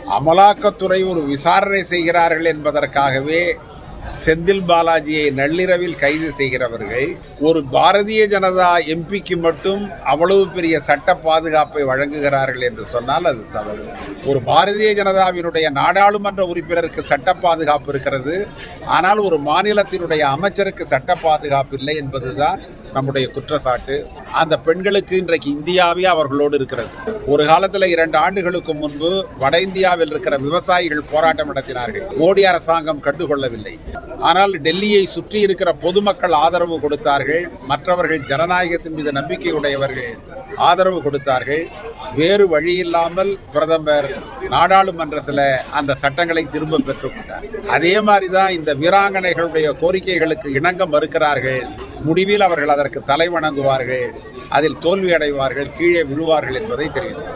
அமலாக்கத்துறை ஒரு விசாரணை செய்கிறார்கள் என்பதற்காகவே செந்தில் பாலாஜியை நள்ளிரவில் கைது செய்கிறவர்கள் ஒரு பாரதிய ஜனதா எம்பிக்கு மட்டும் அவ்வளவு பெரிய சட்ட பாதுகாப்பை வழங்குகிறார்கள் என்று சொன்னால் அது தவறு ஒரு பாரதிய ஜனதாவினுடைய நாடாளுமன்ற உறுப்பினருக்கு சட்ட பாதுகாப்பு இருக்கிறது ஆனால் ஒரு மாநிலத்தினுடைய அமைச்சருக்கு சட்ட பாதுகாப்பு இல்லை என்பதுதான் நம்முடைய குற்றச்சாட்டு அந்த பெண்களுக்கு இன்றைக்கு இந்தியாவே அவர்களோடு இருக்கிறது ஒரு காலத்தில் இரண்டு ஆண்டுகளுக்கு முன்பு வட இந்தியாவில் இருக்கிற விவசாயிகள் போராட்டம் நடத்தினார்கள் மோடி அரசாங்கம் கண்டுகொள்ளவில்லை ஆனால் டெல்லியை சுற்றி இருக்கிற பொதுமக்கள் ஆதரவு கொடுத்தார்கள் மற்றவர்கள் ஜனநாயகத்தின் மீது நம்பிக்கையுடையவர்கள் ஆதரவு கொடுத்தார்கள் வேறு வழி இல்லாமல் பிரதமர் நாடாளுமன்றத்தில் அந்த சட்டங்களை திரும்ப பெற்றுக்கொண்டார் அதே மாதிரி தான் இந்த வீராங்கனைகளுடைய கோரிக்கைகளுக்கு இணங்க மறுக்கிறார்கள் முடிவில் அவர்கள் அதற்கு தலை வணங்குவார்கள் அதில் தோல்வி அடைவார்கள் கீழே விழுவார்கள் என்பதை தெரிவித்தார்